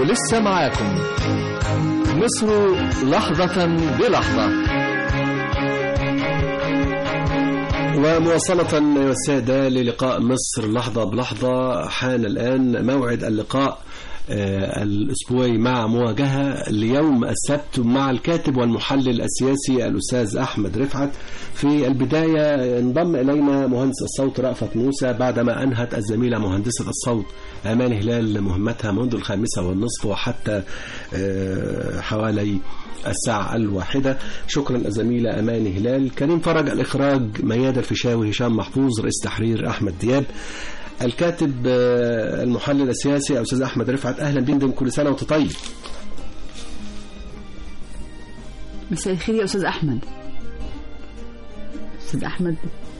ولسه معاكم مصر لحظة بلحظة ومواصلة أيها السادة للقاء مصر لحظة بلحظة حان الآن موعد اللقاء آه، الأسبوعي مع مواجهة ليوم السبت مع الكاتب والمحلل السياسي الأستاذ أحمد رفعت في البداية انضم إلينا مهندس الصوت رأفت موسى بعدما أنهت الزميلة مهندسة الصوت أمان هلال مهمتها منذ الخامسة والنصف وحتى آه، حوالي الساعة الواحدة شكرا الزميلة أمان هلال كريم فرج الإخراج مياد الفيشاوي هشام محفوظ رئيس تحرير أحمد دياب الكاتب آه، المحلل السياسي أستاذ أحمد رفعت أهلا بكم كل سنة وأنت طيب مساء الخير يا استاذ احمد استاذ احمد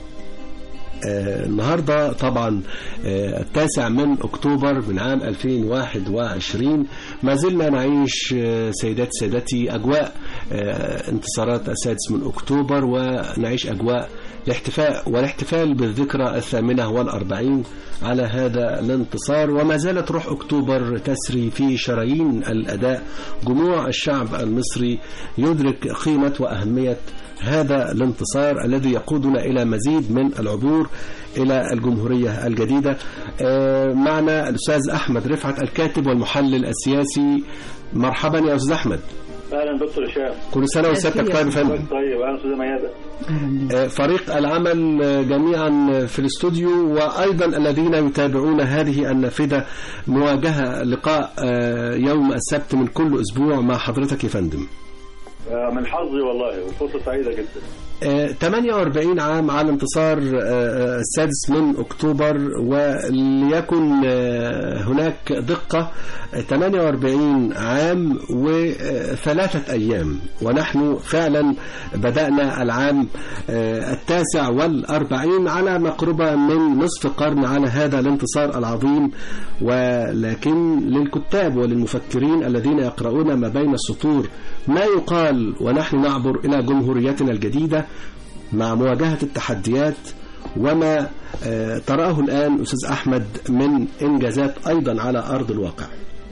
آه، النهاردة طبعا آه، التاسع من أكتوبر من عام 2021 ما زلنا نعيش آه، سيدات سادتي أجواء آه، انتصارات السادس من أكتوبر ونعيش أجواء الاحتفاء والاحتفال بالذكرى الثامنة والأربعين على هذا الانتصار وما زالت روح أكتوبر تسري في شرايين الأداء جموع الشعب المصري يدرك قيمة وأهمية هذا الانتصار الذي يقودنا إلى مزيد من العبور إلى الجمهورية الجديدة آه، معنا الأستاذ أحمد رفعت الكاتب والمحلل السياسي مرحبا يا أستاذ أحمد اهلا دكتور هشام كل سنة وسيادتك طيب يا فندم طيب اهلا استاذه ميادة اهلا بك آه، فريق العمل آه، جميعا في الاستوديو وأيضا الذين يتابعون هذه النافذة مواجهة لقاء آه، يوم السبت من كل أسبوع مع حضرتك يا فندم آه، من حظي والله وفرصه سعيده جدا آه، 48 عام على انتصار آه، آه، السادس من أكتوبر وليكن آه، هناك دقة آه، 48 عام وثلاثة أيام ونحن فعلا بدأنا العام آه، التاسع والأربعين على مقربة من نصف قرن على هذا الانتصار العظيم ولكن للكتاب وللمفكرين الذين يقرؤون ما بين السطور ما يقال ونحن نعبر إلى جمهوريتنا الجديدة مع مواجهة التحديات وما آه، تراه الآن أستاذ أحمد من إنجازات أيضا على أرض الواقع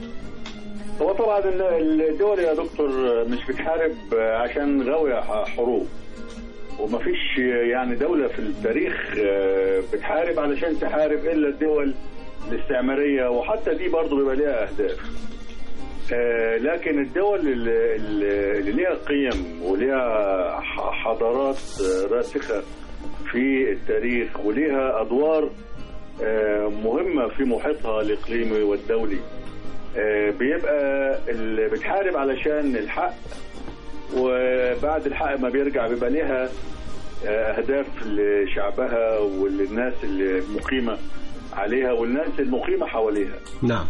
هو طبعا ال- الدول يا دكتور مش بتحارب عشان غاويه ح- حروب ومفيش يعني دولة في التاريخ آه، بتحارب علشان تحارب إلا الدول الاستعمارية وحتى دي برضه بيبقى ليها أهداف آه، لكن الدول اللي, اللي ليها قيم وليها ح- حضارات آه، راسخة في التاريخ وليها أدوار آه، مهمة في محيطها الإقليمي والدولي آه، بيبقى اللي بتحارب علشان الحق وبعد الحق ما بيرجع بيبقى ليها آه، أهداف لشعبها وللناس اللي مقيمة عليها والناس المقيمة حواليها نعم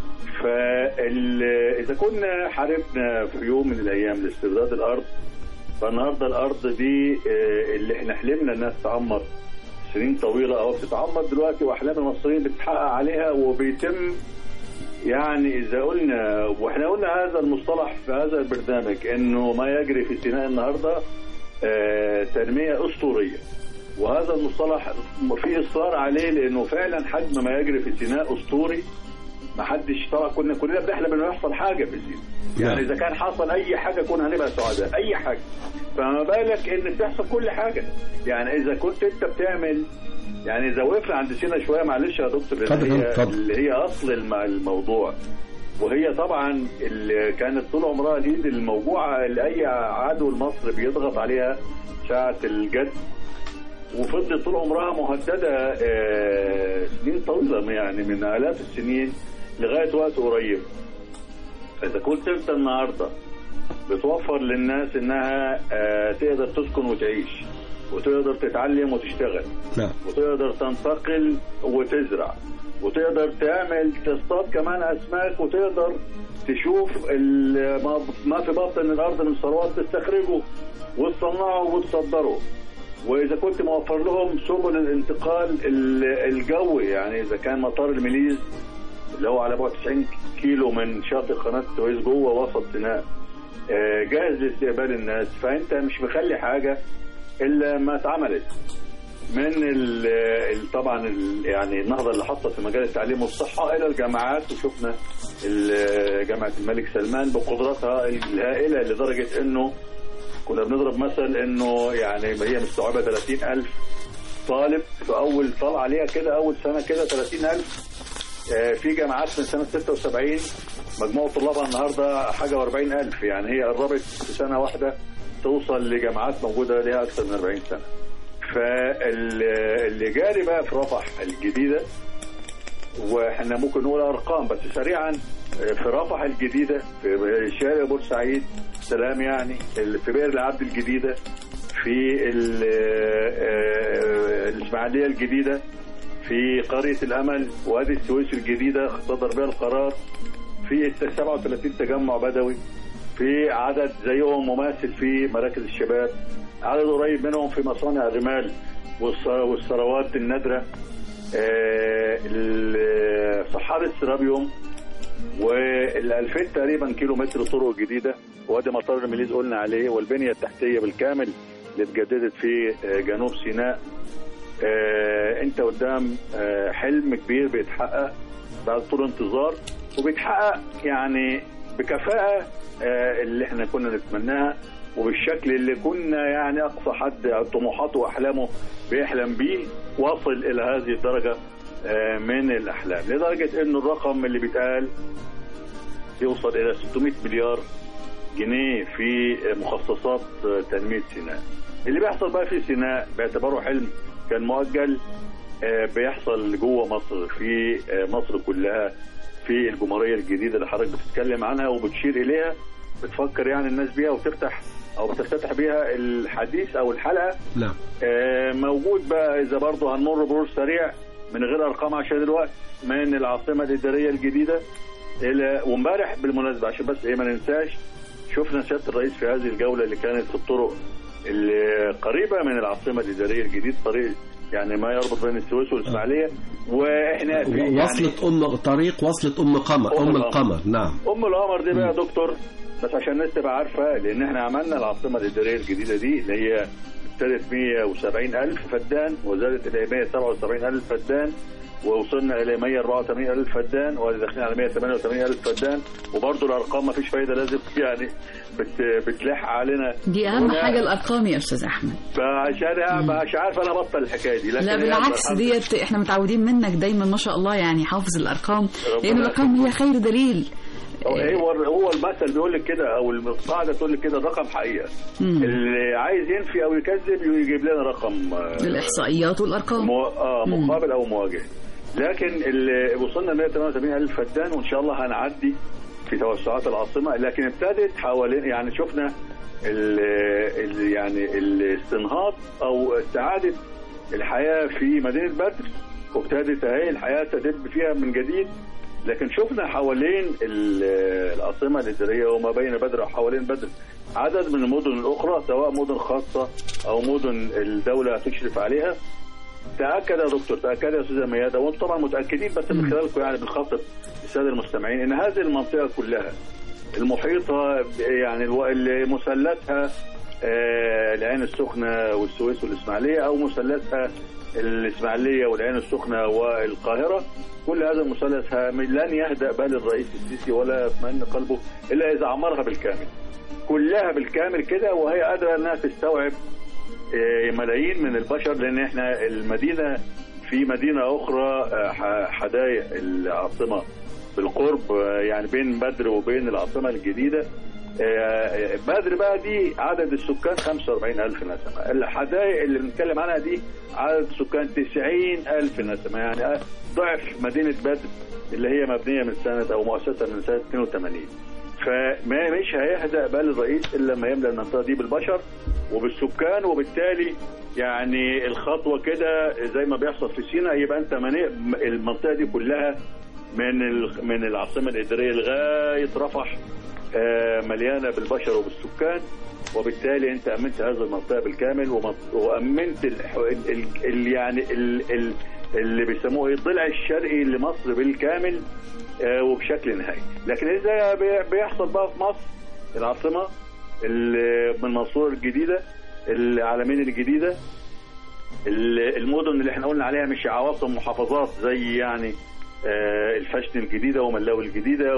فإذا كنا حاربنا في يوم من الأيام لاسترداد الأرض فالنهارده الأرض دي آه، اللي احنا حلمنا إنها تتعمر سنين طويلة أو بتتعمر دلوقتي وأحلام المصريين بتتحقق عليها وبيتم يعني إذا قلنا وإحنا قلنا هذا المصطلح في هذا البرنامج إنه ما يجري في سيناء النهارده آه، تنمية أسطورية وهذا المصطلح فيه إصرار عليه لأنه فعلا حجم ما يجري في سيناء أسطوري ما حدش طبعا كنا كلنا بنحلم انه يحصل حاجه في سيناء يعني اذا كان حصل اي حاجه كنا هنبقى سعداء اي حاجه فما بالك ان بتحصل كل حاجه يعني اذا كنت انت بتعمل يعني اذا وقفنا عند سينا شويه معلش يا دكتور اتفضل، اللي هي, اتفضل. اللي هي اصل الم- الموضوع وهي طبعا اللي كانت طول عمرها اليد الموجوعه اللي اي عدو لمصر بيضغط عليها ساعه الجد وفضلت طول عمرها مهدده آه، سنين طويله يعني من الاف السنين لغايه وقت قريب اذا كنت انت النهارده بتوفر للناس انها آه، تقدر تسكن وتعيش وتقدر تتعلم وتشتغل نعم وتقدر تنتقل وتزرع وتقدر تعمل تصطاد كمان اسماك وتقدر تشوف ال- ما- ما في بطن الارض من ثروات تستخرجه وتصنعه وتصدره واذا كنت موفر لهم سبل الانتقال ال- الجوي يعني اذا كان مطار المليز اللي هو على بعد 90 كيلو من شاطئ قناه السويس جوه وسط سيناء آه، جاهز لاستقبال الناس فانت مش مخلي حاجه الا ما اتعملت من ال ال- طبعا ال- يعني النهضه اللي حصلت في مجال التعليم والصحه الى الجامعات وشفنا ال- جامعه الملك سلمان بقدراتها الهائله لدرجه انه كنا بنضرب مثل انه يعني هي مستوعبه 30000 طالب في اول طلعه عليها كده اول سنه كده 30000 آه، في جامعات من سنه 76 مجموع طلابها النهارده حاجه و40 الف يعني هي قربت في سنه واحده توصل لجامعات موجوده لها اكثر من 40 سنه فاللي جاري بقى في رفح الجديده واحنا ممكن نقول ارقام بس سريعا آه، في رفح الجديده في شارع بورسعيد سلام يعني ال- في بئر العبد الجديده في ال- آه، الاسماعيليه الجديده في قرية الأمل وادي السويس الجديدة صدر بها القرار في الت- 37 تجمع بدوي في عدد زيهم مماثل في مراكز الشباب عدد قريب منهم في مصانع الرمال والص- والثروات النادرة آه، ال- صحاري السرابيوم وال 2000 تقريبا كيلو متر طرق جديده وادي مطار الميليز قلنا عليه والبنيه التحتيه بالكامل اللي اتجددت في آه، جنوب سيناء آه، انت قدام آه، حلم كبير بيتحقق بعد طول انتظار وبيتحقق يعني بكفاءة آه، اللي احنا كنا نتمناها وبالشكل اللي كنا يعني اقصى حد طموحاته واحلامه بيحلم بيه واصل الى هذه الدرجة آه، من الاحلام لدرجة انه الرقم اللي بيتقال يوصل الى 600 مليار جنيه في مخصصات تنمية سيناء اللي بيحصل بقى في سيناء باعتباره حلم كان مؤجل آه، بيحصل جوه مصر في آه، مصر كلها في الجمهورية الجديدة اللي حضرتك بتتكلم عنها وبتشير إليها بتفكر يعني الناس بيها وتفتح أو بتفتتح بيها الحديث أو الحلقة نعم آه، موجود بقى اذا برضه هنمر مرور سريع من غير ارقام عشان الوقت من العاصمه الاداريه الجديده الى وامبارح بالمناسبه عشان بس ايه ما ننساش شفنا سياده الرئيس في هذه الجوله اللي كانت في الطرق اللي قريبه من العاصمه الاداريه الجديد طريق يعني ما يربط بين السويس والاسماعيليه واحنا في يعني وصلت ام طريق وصلت ام قمر أم ام القمر. القمر نعم ام القمر دي بقى يا دكتور بس عشان الناس تبقى عارفه لان احنا عملنا العاصمه الاداريه الجديده دي اللي هي ابتدت 170 الف فدان وزادت الى 177 الف فدان ووصلنا الى 184 الف فدان وداخلين على 188 الف فدان وبرضه الارقام ما فيش فايده لازم يعني بت بتلح علينا دي اهم هنا. حاجه الارقام يا استاذ احمد فعشان مش عارف انا ابطل الحكايه دي لكن لا هي بالعكس الحمد ديت احنا متعودين منك دايما ما شاء الله يعني حافظ الارقام ربنا لان الارقام هي خير دليل هو هو هو المثل بيقول لك كده او القاعده تقول لك كده الرقم حقيقه مم. اللي عايز ينفي او يكذب يجيب لنا رقم آه، الاحصائيات والارقام مو... آه مم. مقابل او مواجه لكن اللي وصلنا 188 الف فدان وان شاء الله هنعدي في توسعات العاصمه لكن ابتدت حوالين يعني شفنا ال ال يعني الاستنهاض او استعاده الحياه في مدينه بدر وابتدت اهي الحياه تدب فيها من جديد لكن شفنا حوالين ال- العاصمه الاداريه وما بين بدر وحوالين بدر عدد من المدن الاخرى سواء مدن خاصه او مدن الدوله تشرف عليها تاكد يا دكتور تاكد يا استاذه ميادة وانتم طبعا متاكدين بس من خلالكم يعني بنخاطب الساده المستمعين ان هذه المنطقه كلها المحيطه ب- يعني الو- اللي مثلثها آه، العين السخنه والسويس والاسماعيليه او مثلثها الاسماعيليه والعين السخنه والقاهره كل هذا المثلث هام- لن يهدأ بال الرئيس السيسي ولا يطمئن قلبه الا اذا عمرها بالكامل كلها بالكامل كده وهي قادره انها تستوعب آه، ملايين من البشر لان احنا المدينه في مدينه اخرى آه، ح- حدائق العاصمه بالقرب آه، يعني بين بدر وبين العاصمه الجديده آه، بدر بقى دي عدد السكان 45 ألف نسمة الحدائق اللي بنتكلم عنها دي عدد السكان 90 ألف نسمة يعني آه، ضعف مدينة بدر اللي هي مبنية من سنة أو مؤسسة من سنة 82 فما مش هيهدأ بال الرئيس إلا لما يملأ المنطقة دي بالبشر وبالسكان وبالتالي يعني الخطوة كده زي ما بيحصل في سيناء يبقى أنت مني- المنطقة دي كلها من ال- من العاصمة الإدارية لغاية رفح آه، مليانة بالبشر وبالسكان وبالتالي انت امنت هذه المنطقه بالكامل ومط- وامنت ال ال ال يعني ال ال اللي بيسموه ايه الضلع الشرقي لمصر بالكامل آه، وبشكل نهائي لكن اذا بي- بيحصل بقى في مصر العاصمه ال- من منصور الجديده العالمين الجديده ال- المدن اللي احنا قلنا عليها مش عواصم محافظات زي يعني آه، الفاشن الجديده وملاوي الجديده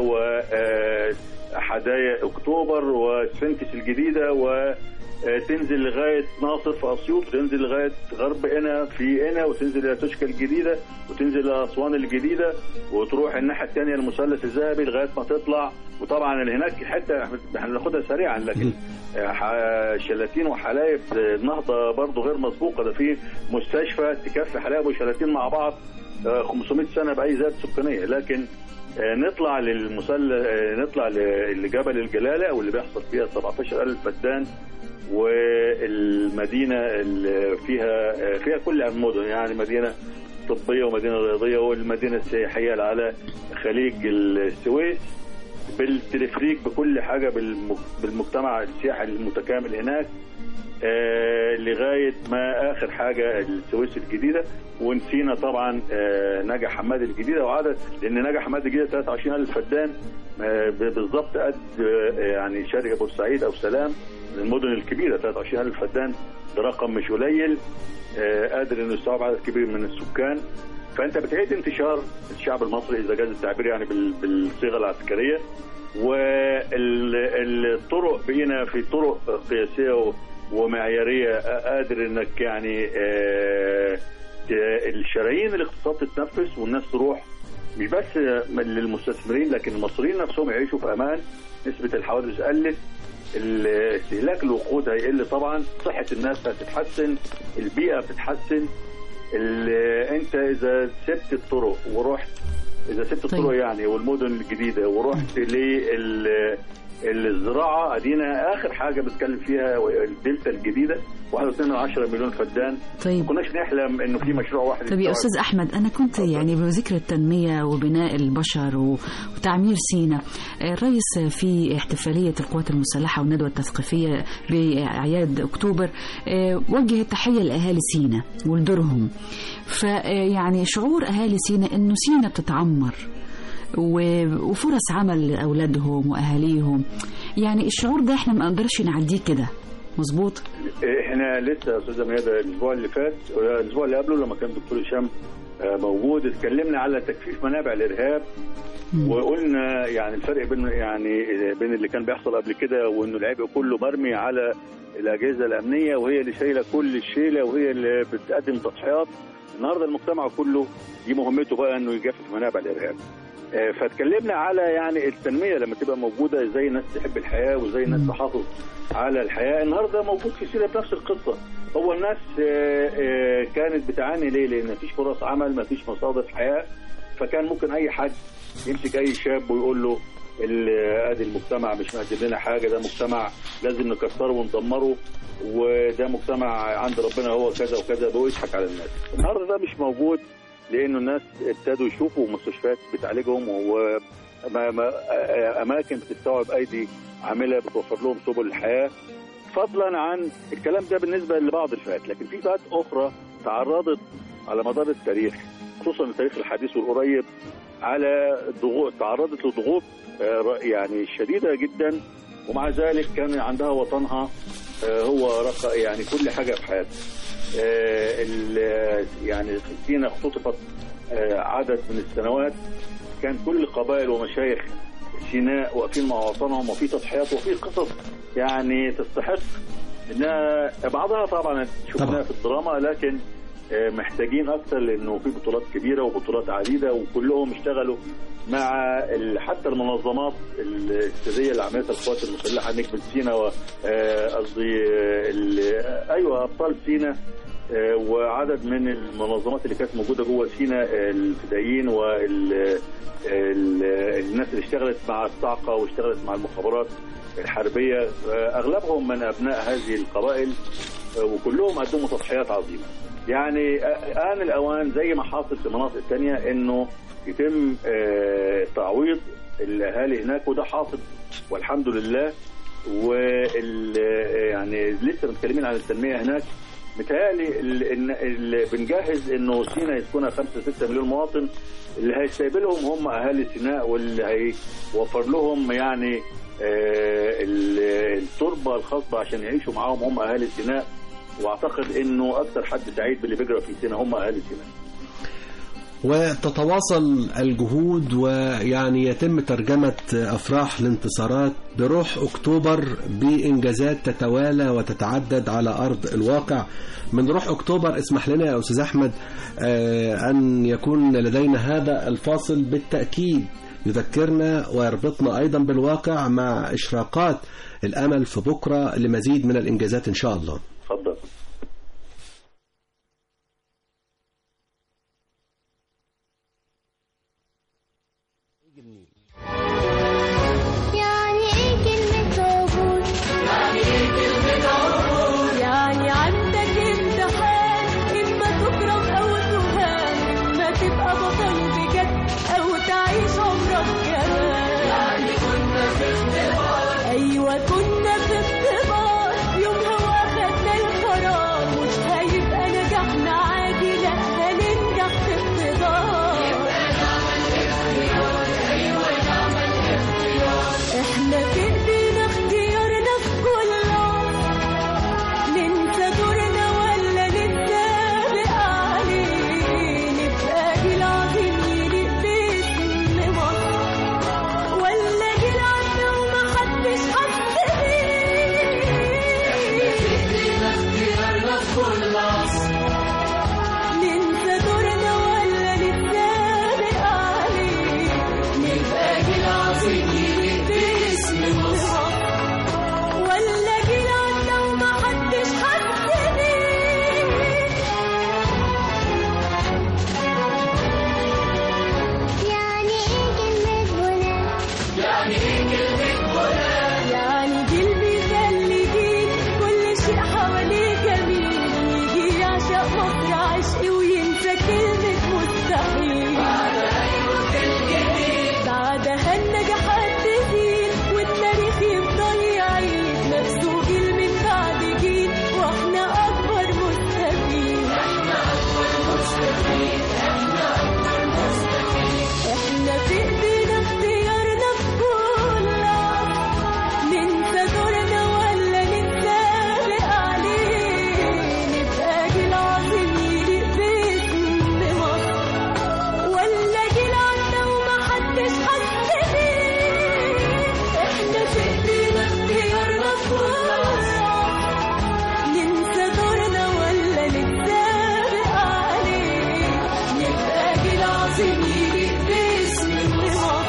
وحدايا اكتوبر وسفنكس الجديده وتنزل لغايه ناصر في اسيوط وتنزل لغايه غرب قنا في قنا وتنزل الى توشكا الجديده وتنزل الى اسوان الجديده وتروح الناحيه الثانيه المثلث الذهبي لغايه ما تطلع وطبعا اللي هناك حته احنا بناخدها سريعا لكن آه، ح- شلاتين وحلايب آه، النهضه برضه غير مسبوقه ده في مستشفى تكفي حلايب وشلاتين مع بعض آه، 500 سنه باي ذات سكانيه لكن آه، نطلع للمسل آه، نطلع ل- لجبل الجلاله واللي بيحصل فيها 17000 فدان والمدينه اللي فيها آه، فيها كل المدن يعني مدينه طبيه ومدينه رياضيه والمدينه السياحيه اللي على خليج السويس بالتلفريك بكل حاجه بالم- بالمجتمع السياحي المتكامل هناك آه، لغايه ما اخر حاجه السويس الجديده ونسينا طبعا آه، نجا حماد الجديده وعدد لان نجا حماد الجديده 23000 فدان آه، ب- بالظبط قد آه، يعني شرق بورسعيد او سلام من المدن الكبيره 23000 فدان ده رقم مش قليل آه، قادر انه يستوعب عدد كبير من السكان فانت بتعيد انتشار الشعب المصري اذا جاز التعبير يعني بال- بالصيغه العسكريه والطرق بقينا في طرق قياسيه و- ومعياريه قادر انك يعني آه، ت- الشرايين الاقتصاد تتنفس والناس تروح مش بس للمستثمرين لكن المصريين نفسهم يعيشوا في امان نسبه الحوادث قلت ال- استهلاك الوقود هيقل طبعا صحه الناس هتتحسن البيئه بتتحسن ال- انت اذا سبت الطرق ورحت اذا سبت طيب. الطرق يعني والمدن الجديده ورحت لل الزراعه ادينا اخر حاجه بتكلم فيها الدلتا الجديده 1.2 مليون فدان طيب ما كناش نحلم انه في مشروع واحد طيب يا يستوعب. استاذ احمد انا كنت يعني بذكر التنميه وبناء البشر و- وتعمير سينا الرئيس في احتفاليه القوات المسلحه والندوه التثقيفيه باعياد اكتوبر آه، وجه التحيه لاهالي سينا ولدورهم فيعني شعور اهالي سينا انه سينا بتتعمر و- وفرص عمل لاولادهم واهاليهم يعني الشعور ده احنا ما نقدرش نعديه كده مظبوط احنا لسه يا استاذه ميادة الاسبوع اللي فات الاسبوع اللي قبله لما كان الدكتور هشام آه، موجود اتكلمنا على تكثيف منابع الارهاب وقلنا يعني الفرق بين يعني بين اللي كان بيحصل قبل كده وانه العبء كله مرمي على الاجهزه الامنيه وهي اللي شايله كل الشيله وهي اللي بتقدم تضحيات النهارده المجتمع كله دي مهمته بقى انه يجفف منابع الارهاب آه، فاتكلمنا على يعني التنميه لما تبقى موجوده ازاي الناس تحب الحياه وازاي الناس تحافظ على الحياه النهارده موجود في سينا بنفس القصه هو الناس آه، آه، كانت بتعاني ليه؟ لان مفيش فرص عمل مفيش مصادر حياه فكان ممكن اي حد يمسك اي شاب ويقول له ال- ادي المجتمع مش مقدم لنا حاجه ده مجتمع لازم نكسره وندمره وده مجتمع عند ربنا هو كذا وكذا ويضحك على الناس النهارده ده مش موجود لانه الناس ابتدوا يشوفوا مستشفيات بتعالجهم واماكن بتستوعب ايدي عامله بتوفر لهم سبل الحياه فضلا عن الكلام ده بالنسبه لبعض الفئات لكن في فئات اخرى تعرضت على مدار التاريخ خصوصا التاريخ الحديث والقريب على ضغوط تعرضت لضغوط آه، يعني شديده جدا ومع ذلك كان عندها وطنها آه، هو رق يعني كل حاجه في حياتها آه، ال- يعني سينا اختطفت آه، عدد من السنوات كان كل قبائل ومشايخ سيناء واقفين مع وطنهم وفي تضحيات وفي قصص يعني تستحق انها بعضها طبعا شفناها طبعا. في الدراما لكن آه، محتاجين اكثر لانه في بطولات كبيره وبطولات عديده وكلهم اشتغلوا مع ال- حتى المنظمات السريه اللي عملتها القوات المسلحه نجم سينا و- آه، قصدي آه، ال- ايوه ابطال سينا آه، وعدد من المنظمات اللي كانت موجوده جوه سينا آه، الفدائيين وال ال- الناس اللي اشتغلت مع الصاعقه واشتغلت مع المخابرات الحربيه آه، اغلبهم من ابناء هذه القبائل آه، وكلهم قدموا تضحيات عظيمه. يعني آه، آن الأوان زي ما حاصل في مناطق تانية إنه يتم آه، تعويض الأهالي هناك وده حاصل والحمد لله وال يعني لسه متكلمين عن التنمية هناك متهيألي ال- إن ال- بنجهز إنه سينا يسكنها 5 6 مليون مواطن اللي هيستقبلهم هم أهالي سيناء واللي هيوفر لهم يعني آه، ال- التربة الخاصة عشان يعيشوا معاهم هم أهالي سيناء واعتقد انه اكثر حد سعيد باللي بيجرى في سينا هم اهالي سينا وتتواصل الجهود ويعني يتم ترجمة أفراح الانتصارات بروح أكتوبر بإنجازات تتوالى وتتعدد على أرض الواقع من روح أكتوبر اسمح لنا يا أستاذ أحمد آه، أن يكون لدينا هذا الفاصل بالتأكيد يذكرنا ويربطنا أيضا بالواقع مع إشراقات الأمل في بكرة لمزيد من الإنجازات إن شاء الله اتفضل يعني ايه كلمة عبور يعني عندك امتحان إما تكرم أو تهان إما تبقى بطل بجد أو تعيش عمرك كمان يعني كنا في اختبار أيوة كنا في اختبار يومها واخدنا القرار مش هيبقى نجاحنا عادي لا هننجح في اختبار احنا في ايدينا اختيارنا في كل لحظة ننسى دورنا ولا نتسابق عليه نبقى جيل عظيم يليق باسم مصر ولا جيل عدى ومحدش حس بيه ننسى دورنا ولا نتسابق عليه نبقى جيل عظيم يليق باسم مصر ولا جيل عدى ومحدش حس بيه يعني ايه كلمة بناء يعني جيل بيخلي جيل كل شيء حواليه جميل يجي يعشق مصر عشق وينسى كلمة مستحيل بعدها النجاحات تزيد والتاريخ يفضل يعيد نفسه جيل من بعد جيل واحنا اكبر مستفيد احنا في ايدينا اختيارنا في كل لحظة ننسى دورنا ولا نتسابق عليه نبقى جيل عظيم يليق باسم مصر ولا جيل عدى ومحدش حس بيه احنا في ايدينا اختيارنا في كل لحظة ننسى دورنا ولا نتسابق عليه نبقى جيل عظيم يليق باسم مصر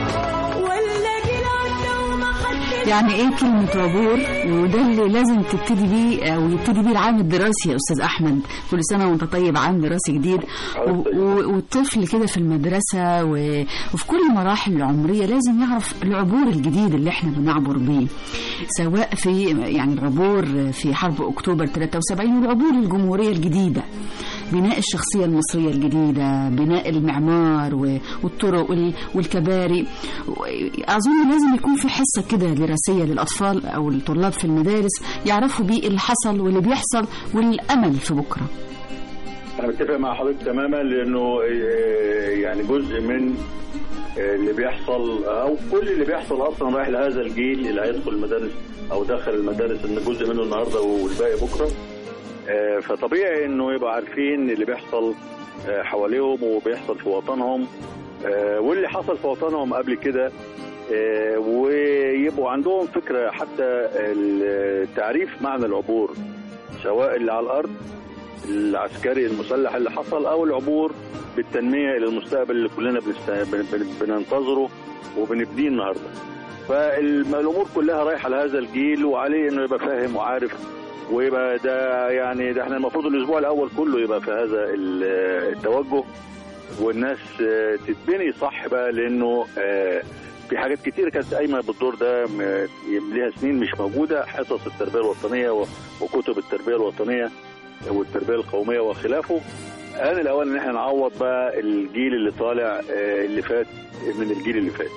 ولا جيل عدى ومحدش يعني ايه كلمة عبور وده اللي لازم تبتدي بيه او يبتدي بيه العام الدراسي يا استاذ احمد كل سنة وانت طيب عام دراسي جديد و- و- والطفل كده في المدرسة و- وفي كل المراحل العمرية لازم يعرف العبور الجديد اللي احنا بنعبر بيه سواء في يعني العبور في حرب اكتوبر 73 والعبور الجمهورية الجديدة بناء الشخصية المصرية الجديدة بناء المعمار و- والطرق وال- والكباري و- أظن لازم يكون في حصة كده دراسية للأطفال أو الطلاب في المدارس يعرفوا بيه اللي حصل واللي بيحصل والأمل في بكرة انا متفق مع حضرتك تماما لانه آه، يعني جزء من آه، اللي بيحصل او كل اللي بيحصل اصلا رايح لهذا الجيل اللي هيدخل المدارس او دخل المدارس ان جزء منه النهارده والباقي بكره آه، فطبيعي انه يبقى عارفين اللي بيحصل آه، حواليهم وبيحصل في وطنهم آه، واللي حصل في وطنهم قبل كده آه، ويبقوا عندهم فكره حتى التعريف معنى العبور سواء اللي على الارض العسكري المسلح اللي حصل او العبور بالتنميه الى المستقبل اللي كلنا بنست... بن- بن- بننتظره وبنبنيه النهارده. فالامور كلها رايحه لهذا الجيل وعليه انه يبقى فاهم وعارف ويبقى ده يعني ده احنا المفروض الاسبوع الاول كله يبقى في هذا ال- التوجه والناس آه، تتبني صح بقى لانه آه، في حاجات كتير كانت قايمه بالدور ده م- ليها سنين مش موجوده حصص التربيه الوطنيه و- وكتب التربيه الوطنيه والتربيه القوميه وخلافه آن الأوان إن احنا نعوض بقى الجيل اللي طالع آه، اللي فات من الجيل اللي فات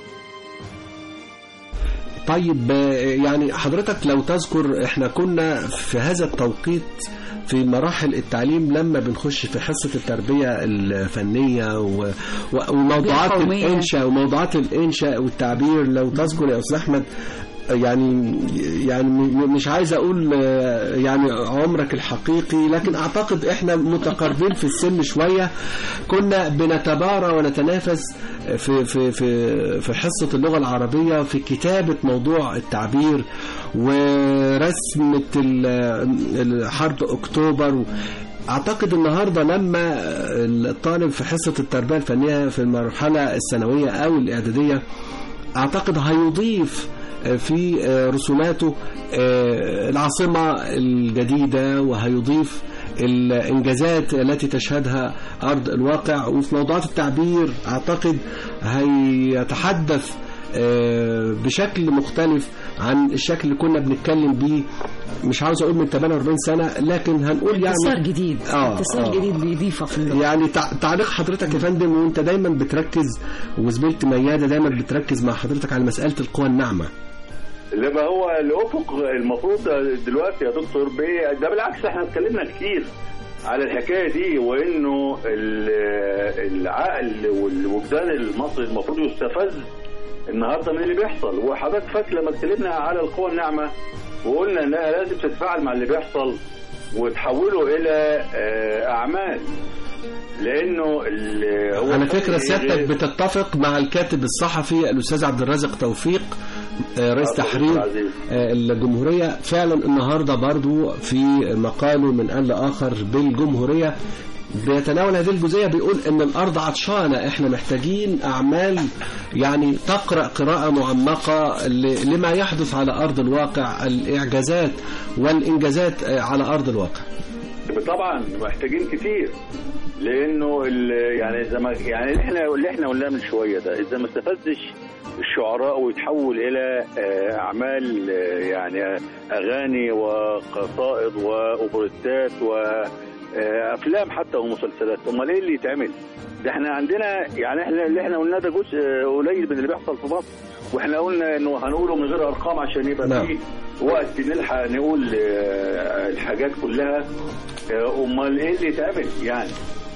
طيب آه، يعني حضرتك لو تذكر احنا كنا في هذا التوقيت في مراحل التعليم لما بنخش في حصة التربية الفنية و- و- وموضوعات القومية. الإنشاء وموضوعات الإنشاء والتعبير لو تذكر يا أستاذ أحمد يعني يعني م- مش عايز اقول آه، يعني عمرك الحقيقي لكن اعتقد احنا متقاربين في السن شويه كنا بنتبارى ونتنافس في في في في حصه اللغه العربيه في كتابه موضوع التعبير ورسمه ال- ال- حرب اكتوبر اعتقد النهارده لما الطالب في حصه التربيه الفنيه في المرحله الثانويه او الاعداديه اعتقد هيضيف في رسوماته العاصمة الجديدة وهيضيف الإنجازات التي تشهدها أرض الواقع وفي موضوعات التعبير أعتقد هيتحدث بشكل مختلف عن الشكل اللي كنا بنتكلم بيه مش عاوز اقول من 48 سنه لكن هنقول يعني انتصار جديد آه، انتصار آه. جديد بيضيفه في اللغة يعني تع- تعليق حضرتك يا فندم وانت دايما بتركز وزميلتي مياده دايما بتركز مع حضرتك على مساله القوى الناعمه لما هو الافق المفروض دلوقتي يا دكتور بيه ده بالعكس احنا اتكلمنا كتير على الحكايه دي وانه ال- العقل والوجدان المصري المفروض يستفز النهارده من اللي بيحصل وحضرتك فاكر لما اتكلمنا على القوى الناعمه وقلنا انها لازم تتفاعل مع اللي بيحصل وتحوله الى آه، اعمال لانه ال- هو على فكره سيادتك غير- بتتفق مع الكاتب الصحفي الاستاذ عبد الرازق توفيق آه، رئيس آه، تحرير عزيز. آه، الجمهوريه فعلا النهارده برضو في مقاله من ان لاخر بالجمهوريه بيتناول هذه الجزئيه بيقول ان الارض عطشانه احنا محتاجين اعمال يعني تقرا قراءه معمقه ل- لما يحدث على ارض الواقع الاعجازات والانجازات آه، على ارض الواقع طبعا محتاجين كتير لانه ال- يعني زي ما يعني اللي احنا اللي احنا قلناه من شويه ده اذا ما استفزش الشعراء ويتحول الى آه، اعمال آه، يعني اغاني وقصائد واوبريتات وافلام حتى ومسلسلات امال ايه اللي يتعمل ده احنا عندنا يعني احنا اللي احنا قلناه ده جزء آه، قليل من اللي بيحصل في مصر واحنا قلنا انه هنقوله من غير ارقام عشان يبقى نعم. فيه وقت نلحق نقول آه، الحاجات كلها آه، امال ايه اللي يتعمل يعني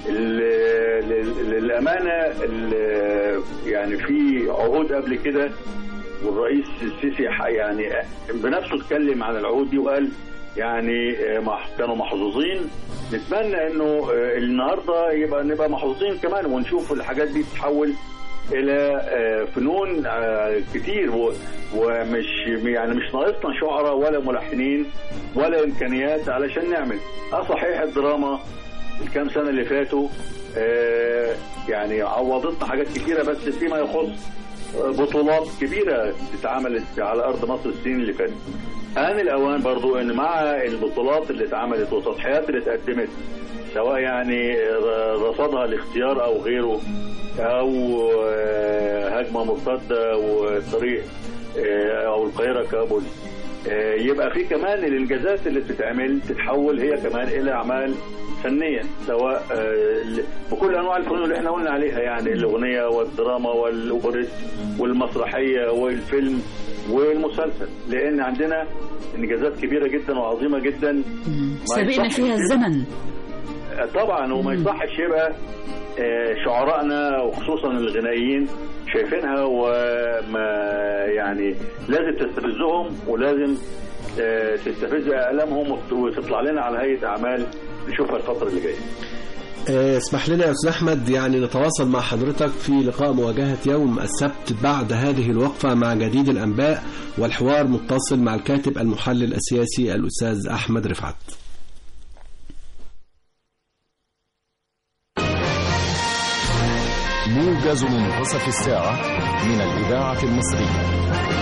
ال- لل- للامانه ال- يعني في عهود قبل كده والرئيس السيسي ح- يعني بنفسه اتكلم عن العهود دي وقال يعني آه، مح- كانوا محظوظين نتمنى انه آه، النهارده يبقى نبقى محظوظين كمان ونشوف الحاجات دي تتحول الى آه، فنون آه، كتير و- ومش يعني مش ناقصنا شعراء ولا ملحنين ولا امكانيات علشان نعمل اه صحيح الدراما الكام سنه اللي فاتوا آه، يعني عوضتنا حاجات كتيره بس فيما يخص آه، بطولات كبيره اتعملت على ارض مصر السنين اللي فاتت آن الأوان برضو أن مع البطولات اللي اتعملت والتضحيات اللي اتقدمت سواء يعني رصدها الاختيار أو غيره أو آه، هجمة مرتدة وطريق آه، أو القاهرة كابول آه، يبقى في كمان الإنجازات اللي بتتعمل تتحول هي كمان إلى أعمال فنية سواء آه، ل- بكل أنواع الفنون اللي احنا قلنا عليها يعني الأغنية والدراما والأوبريت والمسرحية والفيلم والمسلسل لأن عندنا إنجازات كبيرة جدا وعظيمة جدا مم. ما سابقنا يصحش فيها كده. الزمن طبعا وما يصحش يبقى آه، شعرائنا وخصوصا الغنائيين شايفينها وما يعني لازم تستفزهم ولازم آه، تستفز اقلامهم وت- وتطلع لنا على هيئه اعمال نشوفها الفتره اللي جايه. آه، اسمح لنا يا استاذ احمد يعني نتواصل مع حضرتك في لقاء مواجهه يوم السبت بعد هذه الوقفه مع جديد الانباء والحوار متصل مع الكاتب المحلل السياسي الاستاذ احمد رفعت موجز منتصف الساعة من الإذاعة المصرية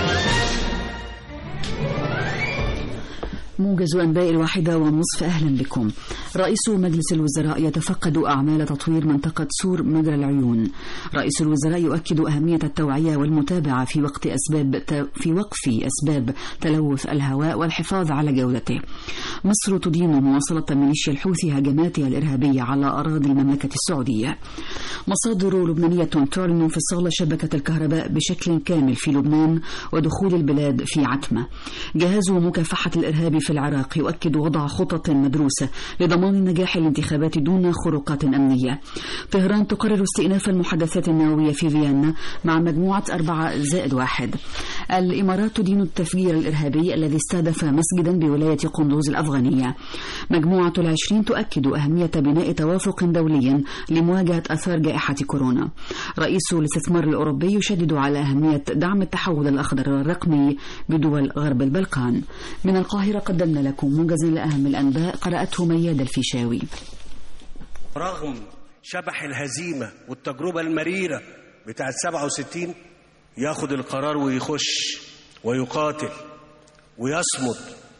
موجز أنباء الواحدة ونصف أهلا بكم رئيس مجلس الوزراء يتفقد أعمال تطوير منطقة سور مجرى العيون رئيس الوزراء يؤكد أهمية التوعية والمتابعة في وقت أسباب في وقف أسباب تلوث الهواء والحفاظ على جودته مصر تدين مواصلة ميليشيا الحوثي هجماتها الإرهابية على أراضي المملكة السعودية مصادر لبنانية تعلن انفصال شبكة الكهرباء بشكل كامل في لبنان ودخول البلاد في عتمة جهاز مكافحة الإرهاب في العراق يؤكد وضع خطط مدروسة لضمان لضمان نجاح الانتخابات دون خروقات أمنية طهران تقرر استئناف المحادثات النووية في فيينا مع مجموعة أربعة زائد واحد الإمارات تدين التفجير الإرهابي الذي استهدف مسجدا بولاية قندوز الأفغانية مجموعة العشرين تؤكد أهمية بناء توافق دولي لمواجهة أثار جائحة كورونا رئيس الاستثمار الأوروبي يشدد على أهمية دعم التحول الأخضر الرقمي بدول غرب البلقان من القاهرة قدمنا لكم موجزا لأهم الأنباء قرأته مياد الفيشاوي رغم شبح الهزيمة والتجربة المريرة بتاعت 67 ياخد القرار ويخش ويقاتل ويصمد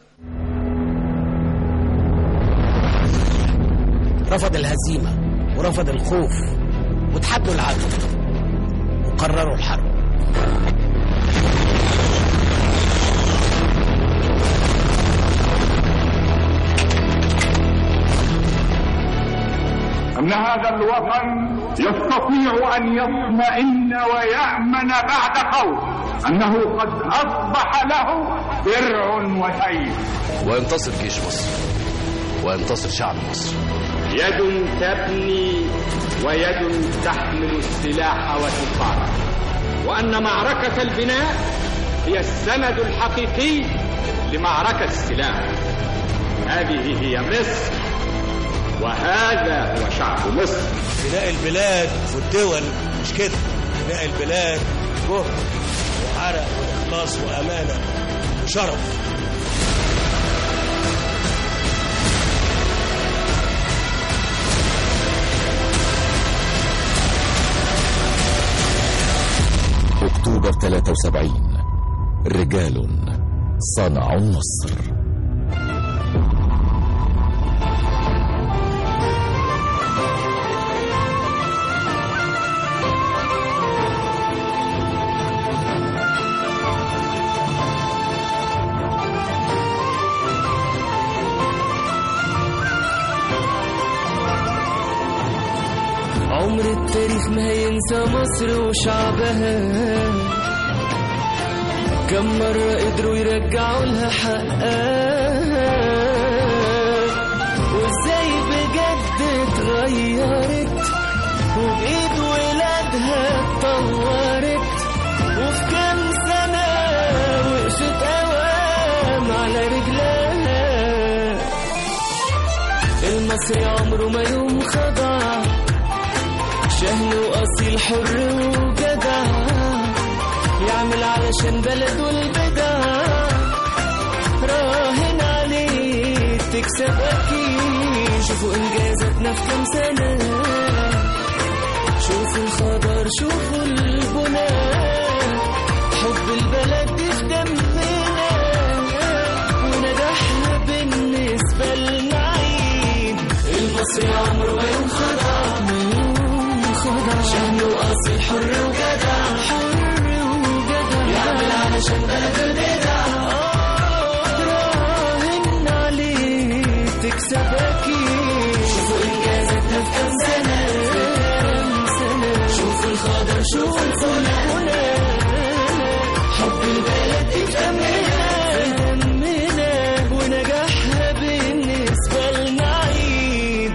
رفض الهزيمة ورفض الخوف وتحدوا العدو وقرروا الحرب أن هذا الوطن يستطيع أن يطمئن ويأمن بعد خوف أنه قد أصبح له درع وسيف وينتصر جيش مصر وينتصر شعب مصر يد تبني ويد تحمل السلاح وتقاتل وأن معركة البناء هي السند الحقيقي لمعركة السلاح هذه هي مصر وهذا هو شعب مصر بناء البلاد والدول مش كده بناء البلاد جهد وعرق وإخلاص وأمانة وشرف أكتوبر 73 رجال صنعوا النصر عمر التاريخ ما هينسى مصر وشعبها كم مرة قدروا يرجعوا لها حقها وازاي بجد اتغيرت وبإيد ولادها اتطورت وفي كام سنة وقفت أوام على رجلها المصري عمره ما يوم خضع شهل وأصيل حر وجدع يعمل علشان بلده البدع راهن عليه تكسب أكيد شوفوا إنجازاتنا في كام سنة شوفوا الخضر شوفوا البناء حب البلد دي في دمنا ونجاحها بالنسبة لنا عيد المصري عمره ما يوم خضع خضع شهم وأصيل حر وجدع حر وجدع يعمل علشان بلد البدع راهن عليه تكسب أكيد شوفوا إنجازاتنا في كام سنة كام سنة شوفوا الخضر شوفوا الفنى حب البلد دي في دمنا في دمنا ونجاحها بالنسبة لنا عيد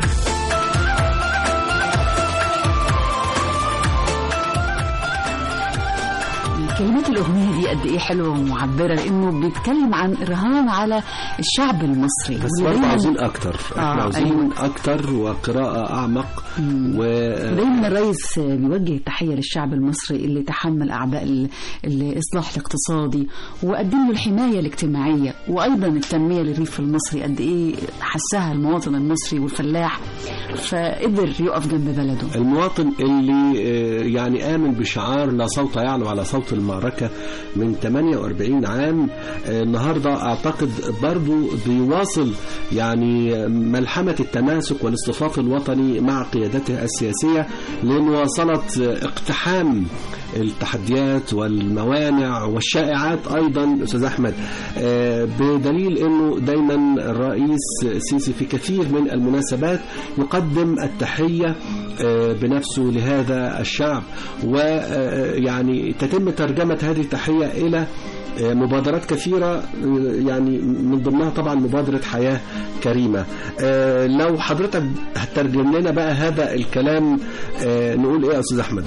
كلمات الأغنية دي قد إيه حلوة ومعبرة لأنه بيتكلم عن رهان على الشعب المصري بس واللي برضه دايماً- عاوزين اكتر احنا آه، عاوزين أيوة. اكتر وقراءة اعمق و دايما الرئيس بيوجه التحية للشعب المصري اللي تحمل أعباء ال- الإصلاح الاقتصادي وقدم له الحماية الاجتماعية وأيضا التنمية للريف المصري قد إيه حسها المواطن المصري والفلاح فقدر يقف جنب بلده المواطن اللي آه، يعني آمن بشعار لا صوت يعلو على صوت المعركة من 48 عام آه، النهاردة أعتقد برضو بيواصل يعني ملحمة التماسك والاصطفاف الوطني مع قيادته السياسية لأن واصلت آه، اقتحام التحديات والموانع والشائعات ايضا استاذ احمد آه، بدليل انه دايما الرئيس السيسي في كثير من المناسبات يقدم التحيه آه، بنفسه لهذا الشعب ويعني تتم ترجمه هذه التحيه الى آه، مبادرات كثيرة آه، يعني من ضمنها طبعا مبادرة حياة كريمة آه، لو حضرتك هترجم لنا بقى هذا الكلام آه، نقول ايه يا استاذ احمد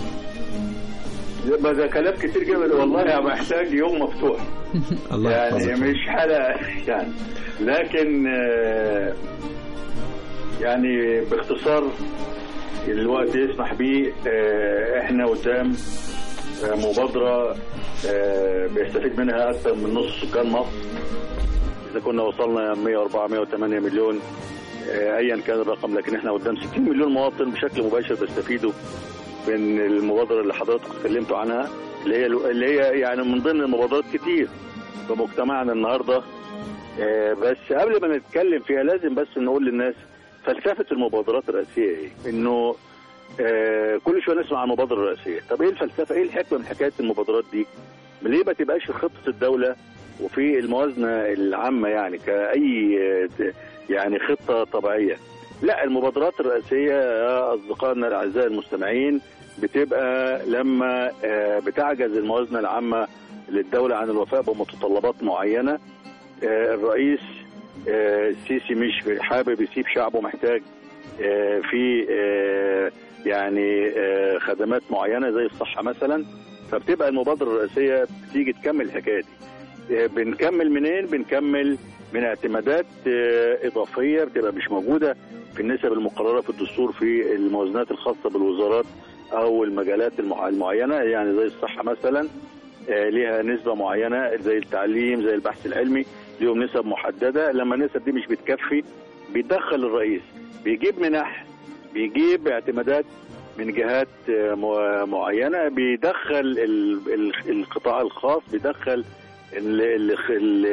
يبقى ده كلام كتير جدا والله محتاج يوم مفتوح الله يعني يحفظك. مش حلقة يعني لكن آه، يعني باختصار الوقت يسمح بيه آه، احنا قدام آه، مبادرة آه، بيستفيد منها أكثر من نص سكان مصر إذا كنا وصلنا 104 108 مليون آه، أيا كان الرقم لكن احنا قدام 60 مليون مواطن بشكل مباشر بيستفيدوا من المبادرة اللي حضرتك اتكلمتوا عنها اللي هي اللي هي يعني من ضمن المبادرات كتير في مجتمعنا النهارده آه، بس قبل ما نتكلم فيها لازم بس نقول للناس فلسفه المبادرات الرئاسيه ايه؟ انه آه، كل شويه نسمع عن المبادره الرئاسيه، طب ايه الفلسفه؟ ايه الحكمه من حكايه المبادرات دي؟ ليه ما تبقاش في خطه الدوله وفي الموازنه العامه يعني كاي آه، ت- يعني خطه طبيعيه؟ لا المبادرات الرئاسيه يا اصدقائنا الاعزاء المستمعين بتبقى لما آه، بتعجز الموازنه العامه للدوله عن الوفاء بمتطلبات معينه آه، الرئيس آه، السيسي مش حابب يسيب شعبه محتاج آه، في آه، يعني آه، خدمات معينه زي الصحه مثلا فبتبقى المبادره الرئاسيه بتيجي تكمل الحكايه دي آه، بنكمل منين بنكمل من اعتمادات آه، اضافيه بتبقى مش موجوده في النسب المقرره في الدستور في الموازنات الخاصه بالوزارات او المجالات المع- المعينه يعني زي الصحه مثلا آه، ليها نسبة معينة زي التعليم زي البحث العلمي ليهم نسب محددة لما النسب دي مش بتكفي بيدخل الرئيس بيجيب منح بيجيب اعتمادات من جهات آه، مع- معينة بيدخل ال- ال- القطاع الخاص بيدخل ال- ال- ال-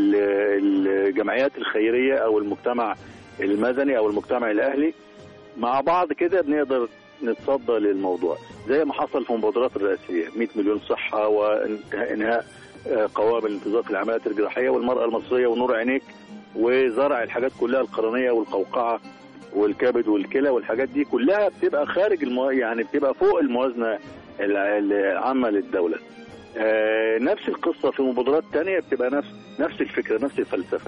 ال- الجمعيات الخيرية أو المجتمع المدني أو المجتمع الأهلي مع بعض كده بنقدر نتصدى للموضوع زي ما حصل في المبادرات الرئاسيه 100 مليون صحه وانهاء آه، قوائم الانتظار في العمليات الجراحيه والمراه المصريه ونور عينيك وزرع الحاجات كلها القرنيه والقوقعه والكبد والكلى والحاجات دي كلها بتبقى خارج المو... يعني بتبقى فوق الموازنه الع- العامه للدوله. آه نفس القصه في مبادرات تانية بتبقى نفس نفس الفكره نفس الفلسفه.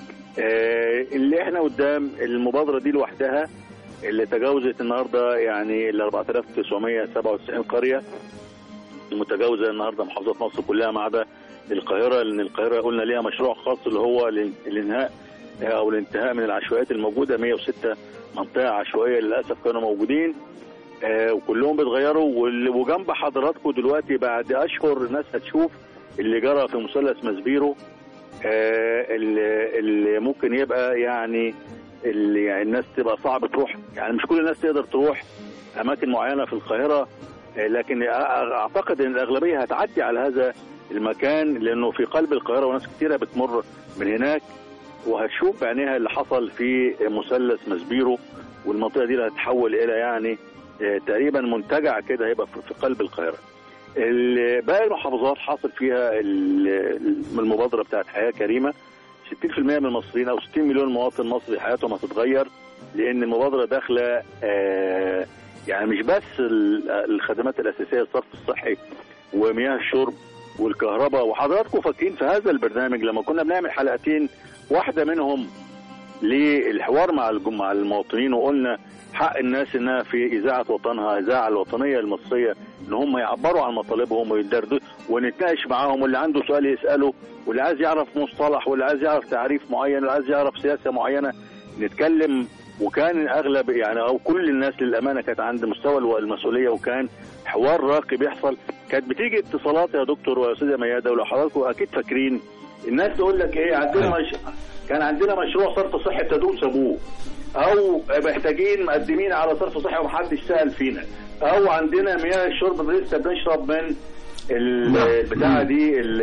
آه اللي احنا قدام المبادره دي لوحدها اللي تجاوزت النهارده يعني ال 4997 قريه المتجاوزه النهارده محافظات مصر كلها ما عدا القاهره لان القاهره قلنا ليها مشروع خاص اللي هو الان- الانهاء او الانتهاء من العشوائيات الموجوده 106 منطقه عشوائيه للاسف كانوا موجودين آه وكلهم بيتغيروا وال- وجنب حضراتكم دلوقتي بعد اشهر الناس هتشوف اللي جرى في مثلث مسبيرو آه اللي, اللي ممكن يبقى يعني اللي يعني الناس تبقى صعب تروح يعني مش كل الناس تقدر تروح اماكن معينه في القاهره آه، لكن أ- اعتقد ان الاغلبيه هتعدي على هذا المكان لانه في قلب القاهره وناس كتيره بتمر من هناك وهتشوف بعينيها اللي حصل في مثلث مسبيرو والمنطقه دي اللي هتتحول الى يعني آه، تقريبا منتجع كده هيبقى في في قلب القاهره. ال- باقي المحافظات حاصل فيها ال- ال- المبادره بتاعت حياه كريمه 60% من المصريين او 60 مليون مواطن مصري حياتهم هتتغير لان المبادره داخله آه، يعني مش بس ال- الخدمات الاساسيه الصرف الصحي ومياه الشرب والكهرباء وحضراتكم فاكرين في هذا البرنامج لما كنا بنعمل حلقتين واحده منهم للحوار مع الج- مع المواطنين وقلنا حق الناس انها في اذاعه وطنها اذاعه الوطنيه المصريه ان هم يعبروا عن مطالبهم ويدردوا ونتناقش معاهم واللي عنده سؤال يساله واللي عايز يعرف مصطلح واللي عايز يعرف تعريف معين واللي عايز يعرف سياسه معينه نتكلم وكان اغلب يعني او كل الناس للامانه كانت عند مستوى المسؤوليه وكان حوار راقي بيحصل كانت بتيجي اتصالات يا دكتور ويا استاذه مياده ولو حضراتكم اكيد فاكرين الناس تقول لك ايه عندنا مش... كان عندنا مشروع صرف صحي ابتدوا سابوه او محتاجين مقدمين على صرف صحي ومحدش سال فينا او عندنا مياه الشرب لسه بنشرب من ال- نعم. البتاعه دي ال-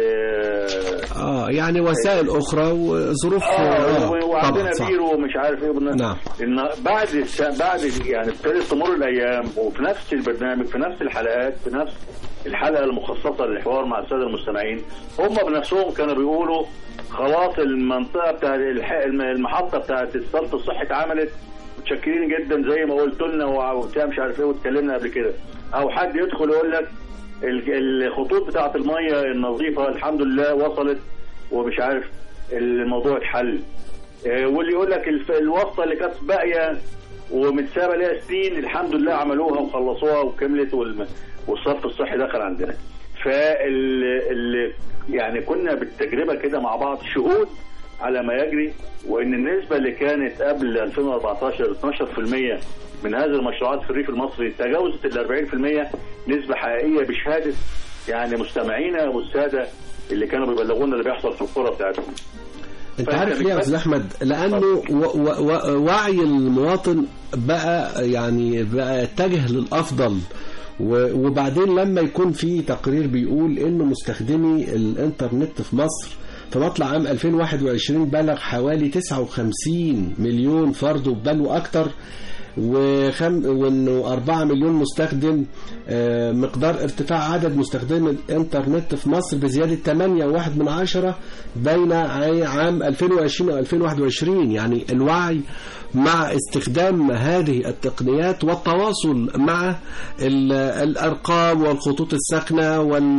اه يعني وسائل اخرى وظروف اه و- وعندنا طبعا صح. بيرو ومش عارف ايه وبن- نعم. إن بعد الس- بعد يعني ابتدت تمر الايام وفي نفس البرنامج في نفس الحلقات في نفس الحلقه المخصصه للحوار مع الساده المستمعين هم بنفسهم كانوا بيقولوا خلاص المنطقه بتاع الح- الم- المحطه بتاعت الصرف الصحي اتعملت متشكرين جدا زي ما قلت لنا وبتاع مش عارف ايه واتكلمنا قبل كده او حد يدخل يقول لك ال- الخطوط بتاعه الميه النظيفه الحمد لله وصلت ومش عارف الموضوع اتحل آه، واللي يقول لك الف- الواسطه اللي كانت باقيه ومتسابه ليها سنين الحمد لله عملوها وخلصوها وكملت والم- والصرف الصحي دخل عندنا فال ال- يعني كنا بالتجربه كده مع بعض شهود على ما يجري وان النسبه اللي كانت قبل 2014 12% من هذه المشروعات في الريف المصري تجاوزت ال 40% نسبه حقيقيه بشهاده يعني مستمعينا والساده اللي كانوا بيبلغونا اللي بيحصل في القرى بتاعتهم انت فأنت عارف ليه يا بتبقى- استاذ احمد لانه و و و وعي المواطن بقى يعني بقى يتجه للافضل و- وبعدين لما يكون في تقرير بيقول انه مستخدمي الانترنت في مصر في مطلع عام 2021 بلغ حوالي 59 مليون فرد بل واكثر وخم... وانه 4 مليون مستخدم آه، مقدار ارتفاع عدد مستخدمي الانترنت في مصر بزياده 8.1 من عشرة بين عي- عام 2020 و 2021 يعني الوعي مع استخدام هذه التقنيات والتواصل مع ال- الارقام والخطوط الساخنه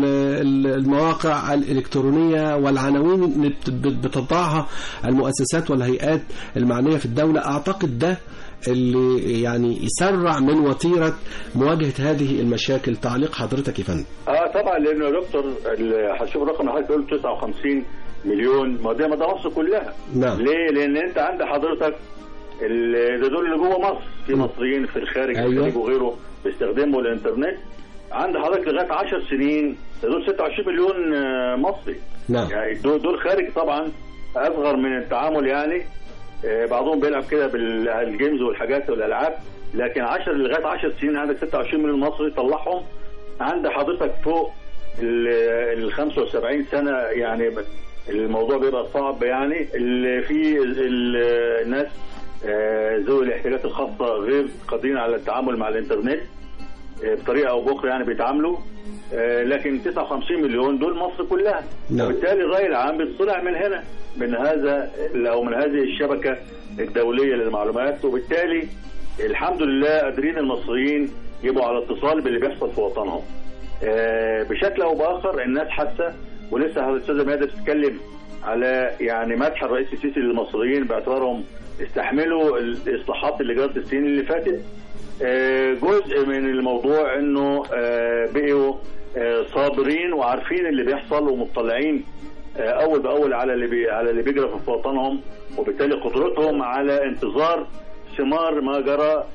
والمواقع الالكترونيه والعناوين اللي بت- بت- بتضعها المؤسسات والهيئات المعنيه في الدوله اعتقد ده اللي يعني يسرع من وتيره مواجهه هذه المشاكل تعليق حضرتك يا فندم اه طبعا لانه يا دكتور ال- هشوف الرقم اللي حضرتك قلت 59 مليون ما ده ما ده مصر كلها نعم. ليه؟ لان انت عند حضرتك ال- ده دول اللي جوه مصر في مصريين في الخارج أيوة. الخليج وغيره بيستخدموا الانترنت عند حضرتك لغايه 10 سنين ده دول 26 مليون آه، مصري نعم يعني دول, دول خارج طبعا اصغر من التعامل يعني آه، بعضهم بيلعب كده بالجيمز والحاجات والالعاب لكن 10 لغايه 10 سنين عندك 26 مليون مصري طلعهم عند حضرتك فوق ال ال 75 سنه يعني الموضوع بيبقى صعب يعني اللي في ال- الناس آه، ذوي الاحتياجات الخاصه غير قادرين على التعامل مع الانترنت آه، بطريقه او باخرى يعني بيتعاملوا آه، لكن 59 مليون دول مصر كلها نعم. وبالتالي الراي العام بيطلع من هنا من هذا او من هذه الشبكه الدوليه للمعلومات وبالتالي الحمد لله قادرين المصريين يبقوا على اتصال باللي بيحصل في وطنهم آه، بشكل او باخر الناس حاسه ولسه الاستاذه ميادة بتتكلم على يعني مدح الرئيس السيسي للمصريين باعتبارهم استحملوا الاصلاحات اللي جرت السنين اللي فاتت آه، جزء من الموضوع انه آه، بقوا آه، صابرين وعارفين اللي بيحصل ومطلعين آه، اول باول على اللي بي على اللي بيجرى في وطنهم وبالتالي قدرتهم على انتظار ثمار ما جرى آه،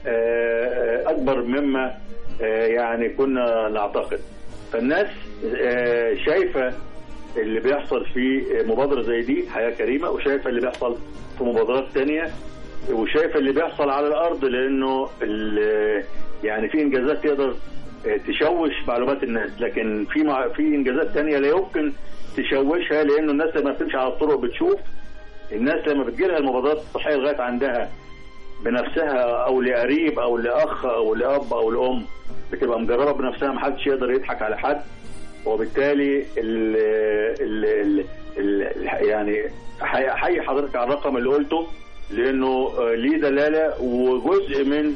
آه، اكبر مما آه، يعني كنا نعتقد فالناس آه، شايفه اللي بيحصل في مبادره زي دي حياه كريمه وشايفه اللي بيحصل في مبادرات تانية وشايفه اللي بيحصل على الارض لانه ال- يعني في انجازات تقدر آه، تشوش معلومات الناس لكن في مع في انجازات تانية لا يمكن تشوشها لانه الناس لما بتمشي على الطرق بتشوف الناس لما بتجيلها المبادرات الصحيه لغايه عندها بنفسها او لقريب او لاخ او لاب او لام بتبقى مجربه بنفسها محدش يقدر يضحك على حد وبالتالي ال ال ال ال يعني حي- احيي حضرتك على الرقم اللي قلته لانه آه، ليه دلاله وجزء من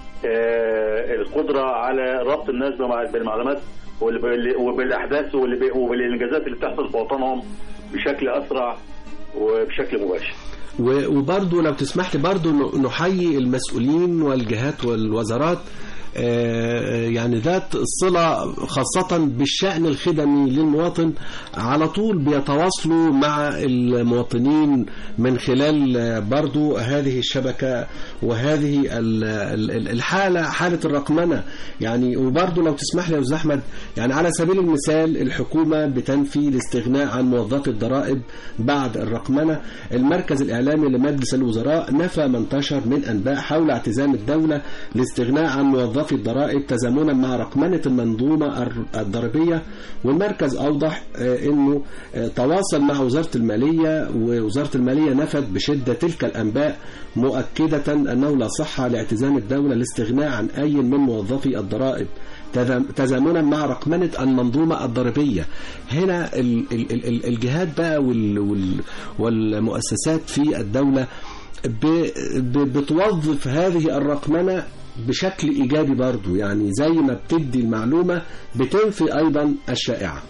آه، القدره على ربط الناس بمع- بالمعلومات واللي- وبالاحداث واللي بي- وبالانجازات اللي بتحصل في وطنهم بشكل اسرع وبشكل مباشر. و- وبرضه لو تسمح لي برضه ن- نحيي المسؤولين والجهات والوزارات آه، يعني ذات الصلة خاصة بالشأن الخدمي للمواطن على طول بيتواصلوا مع المواطنين من خلال آه، برضو هذه الشبكة وهذه ال- ال- الحالة حالة الرقمنة يعني وبرضو لو تسمح لي يا أستاذ أحمد يعني على سبيل المثال الحكومة بتنفي الاستغناء عن موظفي الضرائب بعد الرقمنة المركز الإعلامي لمجلس الوزراء نفى ما انتشر من أنباء حول اعتزام الدولة الاستغناء عن موظفي الضرائب تزامنا مع رقمنة المنظومة الر- الضريبية والمركز أوضح آه، أنه آه، تواصل مع وزارة المالية ووزارة المالية نفت بشدة تلك الأنباء مؤكدة أنه لا صحة لاعتزام الدولة الاستغناء عن أي من موظفي الضرائب تزام- تزامنا مع رقمنة المنظومة الضريبية هنا ال- ال- ال- الجهات بقى وال- وال- والمؤسسات في الدولة ب- ب- بتوظف هذه الرقمنة بشكل ايجابي برضو يعني زي ما بتدي المعلومه بتنفي ايضا الشائعه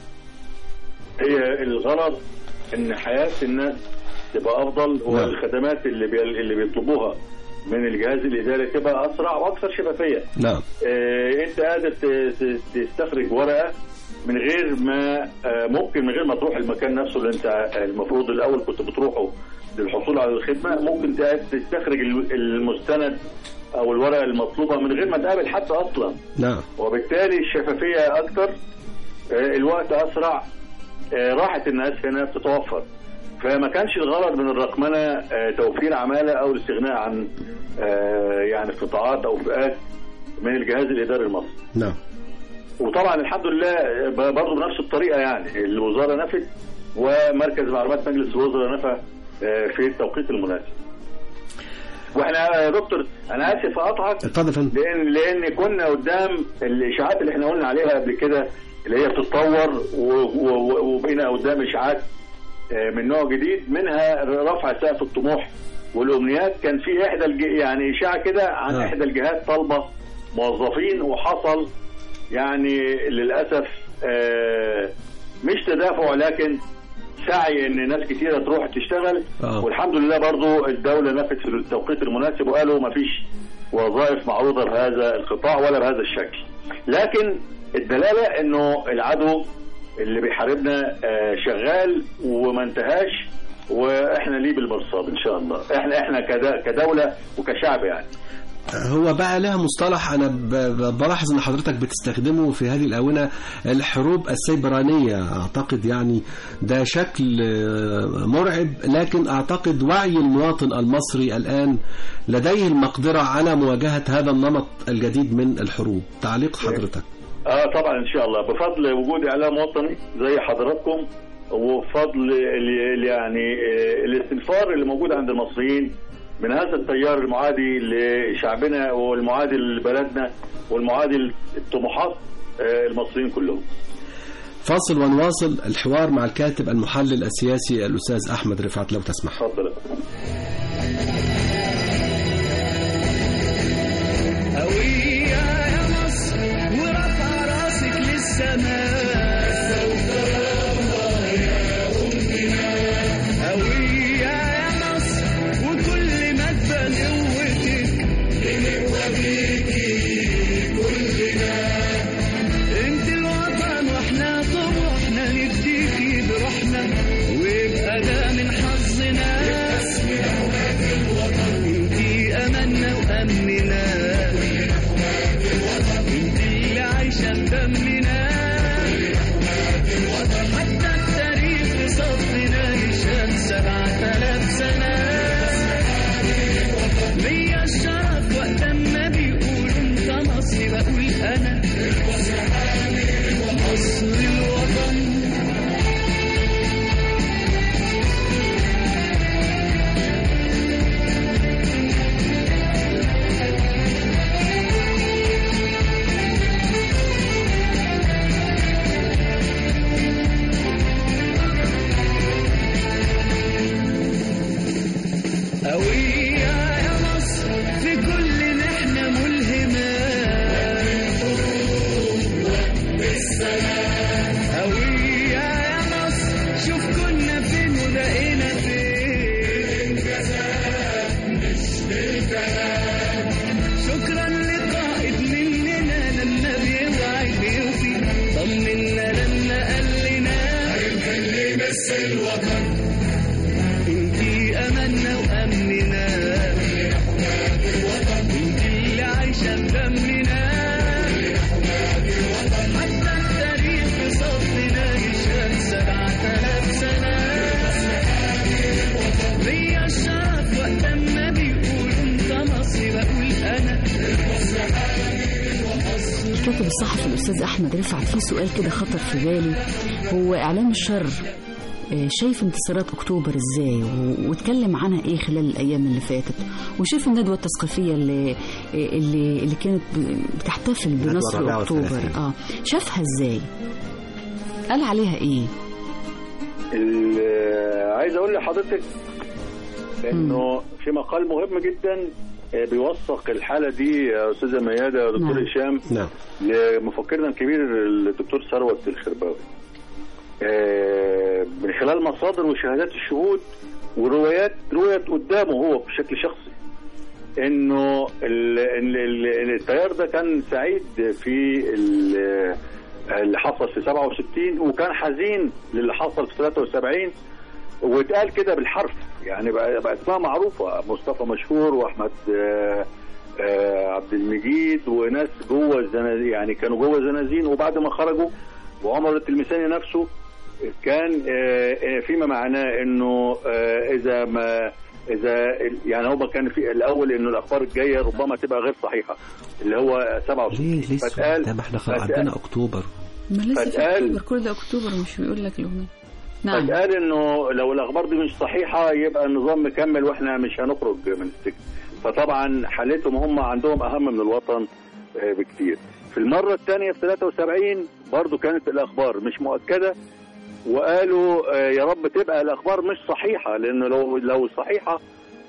هي الغرض ان حياه الناس تبقى افضل نعم. والخدمات اللي بي... اللي بيطلبوها من الجهاز الاداري تبقى اسرع واكثر شفافيه نعم آه، انت قادر ت- ت- تستخرج ورقه من غير ما آه، ممكن من غير ما تروح المكان نفسه اللي انت آه، المفروض الاول كنت بتروحه للحصول على الخدمه ممكن ت- تستخرج ال- المستند او الورقه المطلوبه من غير ما تقابل حد اصلا نعم وبالتالي الشفافيه اكتر آه، الوقت اسرع آه، راحه الناس هنا بتتوفر فما كانش الغرض من الرقمنه آه، توفير عماله او الاستغناء عن آه، يعني قطاعات او فئات من الجهاز الاداري المصري نعم وطبعا الحمد لله آه، برضه بنفس الطريقه يعني الوزاره نفت ومركز معلومات مجلس الوزراء نفى آه، في التوقيت المناسب واحنا يا دكتور انا اسف اقطعك اتفضل يا فندم لان لان كنا قدام الاشاعات اللي احنا قلنا عليها قبل كده اللي هي بتتطور و- و- وبقينا قدام اشاعات آه، من نوع جديد منها رفع سقف الطموح والامنيات كان في احدى الج... يعني اشاعه كده عن آه. احدى الجهات طالبه موظفين وحصل يعني للاسف آه، مش تدافع لكن سعي ان ناس كتيره تروح تشتغل آه. والحمد لله برضو الدوله نفت في التوقيت المناسب وقالوا ما فيش وظائف معروضه بهذا القطاع ولا بهذا الشكل لكن الدلاله انه العدو اللي بيحاربنا آه، شغال وما انتهاش واحنا ليه بالمرصاد ان شاء الله احنا احنا كد- كدوله وكشعب يعني هو بقى لها مصطلح انا ب- ب- بلاحظ ان حضرتك بتستخدمه في هذه الاونه الحروب السيبرانيه اعتقد يعني ده شكل آه، مرعب لكن اعتقد وعي المواطن المصري الان لديه المقدره على مواجهه هذا النمط الجديد من الحروب تعليق حضرتك اه طبعا ان شاء الله بفضل وجود اعلام وطني زي حضراتكم وبفضل ال- ال- يعني آه، الاستنفار اللي موجود عند المصريين من هذا التيار المعادي لشعبنا والمعادي لبلدنا والمعادي للطموحات آه، المصريين كلهم فاصل ونواصل الحوار مع الكاتب المحلل السياسي الاستاذ احمد رفعت لو تسمح اتفضل قوية يا مصر ورفع راسك للسماء قوية يا مصر وكل ما تبان قوتك بنقوى بيكي كلنا انت الوطن واحنا طموحنا نديكي بروحنا ويبقى ده من حظنا انتي املنا وامننا انتي اللي عايشه بدمنا حتى التاريخ صدنا يشهد سبعة آلاف سنة ليا الشرف وقت ما بيقولوا انت مصري بقول انا مصر الوطن قوية يا مصر في كل نحنا ملهمة قوية يا مصر شوف كنا فين وبقينا فين مش بالكلام شكرا لقائد مننا لما بيوعي بيوفي طمنا لما قال لنا هيمكن بس الوطن انتي املنا وامننا انتي اللي عايشه بدمنا حتى التاريخ صفنا يشهد سبعة آلاف سنة ليا الشرف وقت ما بيقولوا انت مصري بقول انا الكاتب الصحفي الأستاذ أحمد رفعت في سؤال كده خطر في بالي هو إعلام الشر آه، شايف انتصارات أكتوبر إزاي و- واتكلم عنها إيه خلال الأيام اللي فاتت وشايف الندوة التثقيفية اللي اللي, اللي كانت ب- بتحتفل بنصر الرابعة أكتوبر والثلاثين. آه شافها إزاي قال عليها إيه ال- عايز اقول لحضرتك انه في مقال مهم جدا آه، بيوثق الحاله دي يا استاذه مياده يا دكتور نعم. هشام نعم لمفكرنا الكبير الدكتور ثروت الخرباوي آه، من خلال مصادر وشهادات الشهود وروايات رويت قدامه هو بشكل شخصي انه ال- ال- ال- التيار ده كان سعيد في ال- اللي حصل في 67 وكان حزين للي حصل في 73 واتقال كده بالحرف يعني بقى بقى اسمها معروفه مصطفى مشهور واحمد آه، آه، عبد المجيد وناس جوه الزنازين يعني كانوا جوه الزنازين وبعد ما خرجوا وعمر التلمساني نفسه كان آه، آه، فيما معناه انه آه، اذا ما اذا يعني هو كان في الاول انه الاخبار الجايه ربما تبقى غير صحيحه اللي هو 67 ليه ليه السؤال ده ما احنا خلاص فتقال- عندنا اكتوبر ما لسه في فتقال- اكتوبر كل ده اكتوبر مش بيقول لك الاغنيه نعم قال انه لو الاخبار دي مش صحيحه يبقى النظام مكمل واحنا مش هنخرج من السجن فطبعا حالتهم هم عندهم اهم من الوطن آه، بكتير في المره الثانيه في 73 برضو كانت الاخبار مش مؤكده وقالوا آه، يا رب تبقى الاخبار مش صحيحه لانه لو لو صحيحه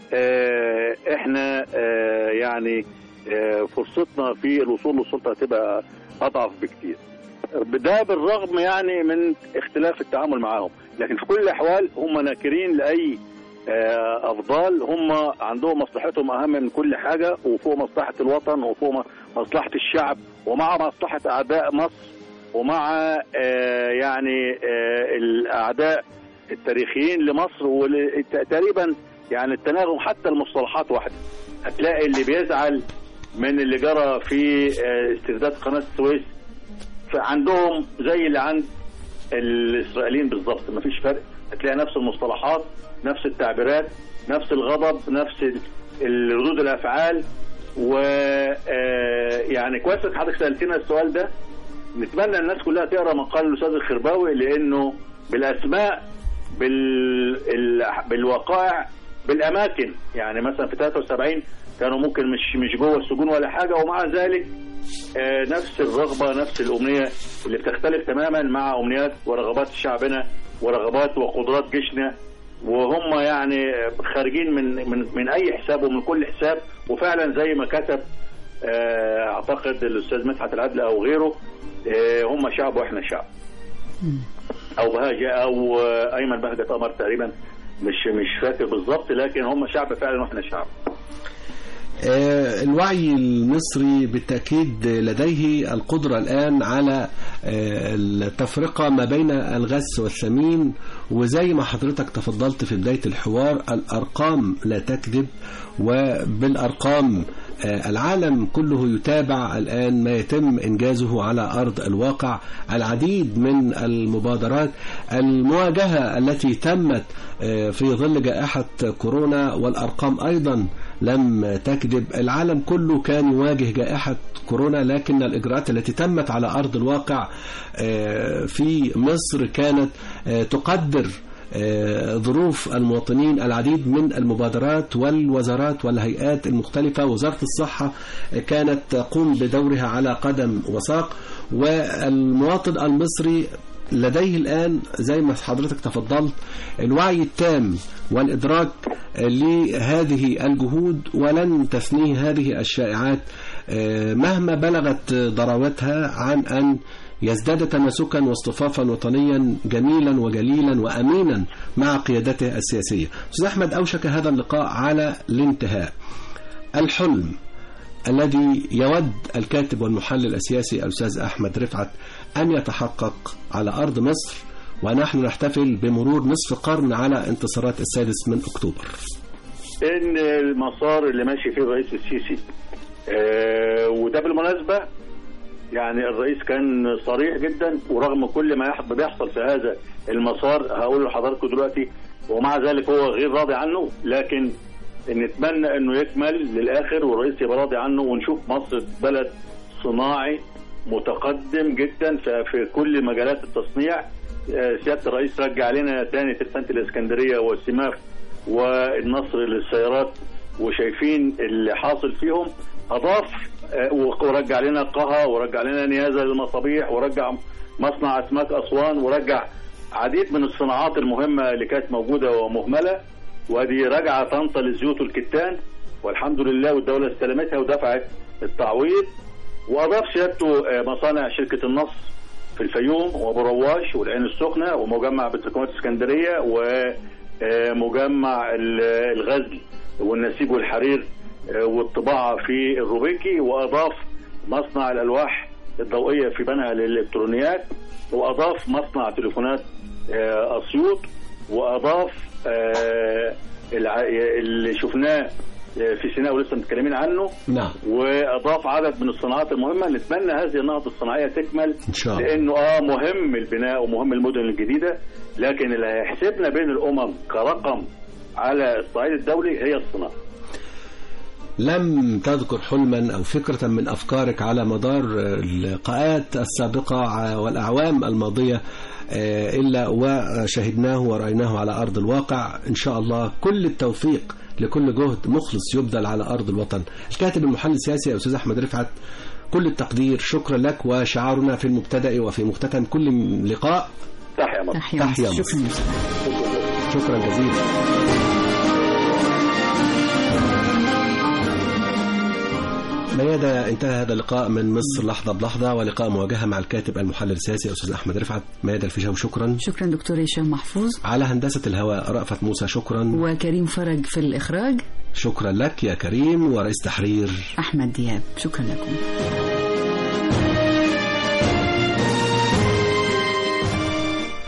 آه، احنا آه، يعني آه، فرصتنا في الوصول للسلطه هتبقى اضعف بكتير ده بالرغم يعني من اختلاف التعامل معاهم لكن في كل الاحوال هم ناكرين لاي آه، افضال هم عندهم مصلحتهم اهم من كل حاجه وفوق مصلحه الوطن وفوق م- مصلحه الشعب ومع مصلحه اعداء مصر ومع آه، يعني آه، الاعداء التاريخيين لمصر وتقريبا يعني التناغم حتى المصطلحات واحده هتلاقي اللي بيزعل من اللي جرى في آه، استرداد قناه السويس فعندهم زي اللي عند الاسرائيليين بالظبط مفيش فرق هتلاقي نفس المصطلحات نفس التعبيرات نفس الغضب نفس ال- ال- ردود الافعال و آه، يعني كويس إنك حضرتك سالتنا السؤال ده نتمنى الناس كلها تقرا مقال الاستاذ الخرباوي لانه بالاسماء بال... ال... بالوقائع بالاماكن يعني مثلا في 73 كانوا ممكن مش مش جوه السجون ولا حاجه ومع ذلك آه، نفس الرغبه نفس الامنيه اللي بتختلف تماما مع امنيات ورغبات شعبنا ورغبات وقدرات جيشنا وهم يعني خارجين من من من اي حساب ومن كل حساب وفعلا زي ما كتب آه، اعتقد الاستاذ مدحت العدل او غيره آه، هم شعب واحنا شعب او بهاجة او آه، ايمن بهجة قمر تقريبا مش مش فاكر بالظبط لكن هم شعب فعلا واحنا شعب آه، الوعي المصري بالتأكيد لديه القدرة الآن على آه، التفرقة ما بين الغث والثمين وزي ما حضرتك تفضلت في بداية الحوار الأرقام لا تكذب وبالأرقام آه، العالم كله يتابع الآن ما يتم إنجازه على أرض الواقع العديد من المبادرات المواجهة التي تمت آه، في ظل جائحة كورونا والأرقام أيضا لم تكذب العالم كله كان يواجه جائحة كورونا لكن الإجراءات التي تمت على أرض الواقع آه، في مصر كانت آه، تقدر آه، ظروف المواطنين العديد من المبادرات والوزارات والهيئات المختلفة وزارة الصحة كانت تقوم بدورها على قدم وساق والمواطن المصري لديه الآن زي ما حضرتك تفضلت الوعي التام والإدراك لهذه الجهود ولن تثنيه هذه الشائعات آه، مهما بلغت ضراوتها عن أن يزداد تماسكا واصطفافا وطنيا جميلا وجليلا وأمينا مع قيادته السياسية أستاذ أحمد أوشك هذا اللقاء على الانتهاء الحلم الذي يود الكاتب والمحلل السياسي الأستاذ أحمد رفعت أن يتحقق على أرض مصر ونحن نحتفل بمرور نصف قرن على انتصارات السادس من أكتوبر ان المسار اللي ماشي فيه الرئيس السيسي آه، وده بالمناسبه يعني الرئيس كان صريح جدا ورغم كل ما يح- بيحصل في هذا المسار هقول لحضراتكم دلوقتي ومع ذلك هو غير راضي عنه لكن نتمنى انه يكمل للاخر والرئيس يبقى راضي عنه ونشوف مصر بلد صناعي متقدم جدا في في كل مجالات التصنيع آه، سياده الرئيس رجع لنا تاني ترسانه الاسكندريه والسماف والنصر للسيارات وشايفين اللي حاصل فيهم اضاف آه، ورجع لنا قها ورجع لنا نيازه للمصابيح ورجع مصنع اسماك اسوان ورجع عديد من الصناعات المهمه اللي كانت موجوده ومهمله ودي رجع طنطا للزيوت والكتان والحمد لله والدوله استلمتها ودفعت التعويض واضاف سيادته آه، مصانع شركه النصر في الفيوم وابو رواش والعين السخنه ومجمع بتركمات اسكندريه ومجمع الغزل والنسيج والحرير آه، والطباعه في الروبيكي واضاف مصنع الالواح الضوئيه في بنها للالكترونيات واضاف مصنع تليفونات آه، اسيوط واضاف آه، الع- اللي شفناه آه، في سيناء ولسه متكلمين عنه نعم واضاف عدد من الصناعات المهمه نتمنى هذه النهضه الصناعيه تكمل إن شاء الله. لانه اه مهم البناء ومهم المدن الجديده لكن اللي هيحسبنا بين الامم كرقم على الصعيد الدولي هي الصناعه لم تذكر حلما أو فكرة من أفكارك على مدار اللقاءات السابقة والأعوام الماضية آه، إلا وشهدناه ورأيناه على أرض الواقع إن شاء الله كل التوفيق لكل جهد مخلص يبذل على أرض الوطن الكاتب المحلل السياسي الأستاذ أحمد رفعت كل التقدير شكرا لك وشعارنا في المبتدأ وفي مختتم كل لقاء تحيا مصر تحيا تحيا مصر. مصر. شكرا شكرا جزيلا ميادة انتهى هذا اللقاء من مصر لحظة بلحظة ولقاء مواجهة مع الكاتب المحلل السياسي أستاذ أحمد رفعت ميادة الفيشاوي شكرا شكرا دكتور هشام محفوظ على هندسة الهواء رأفت موسى شكرا وكريم فرج في الإخراج شكرا لك يا كريم ورئيس تحرير أحمد دياب شكرا لكم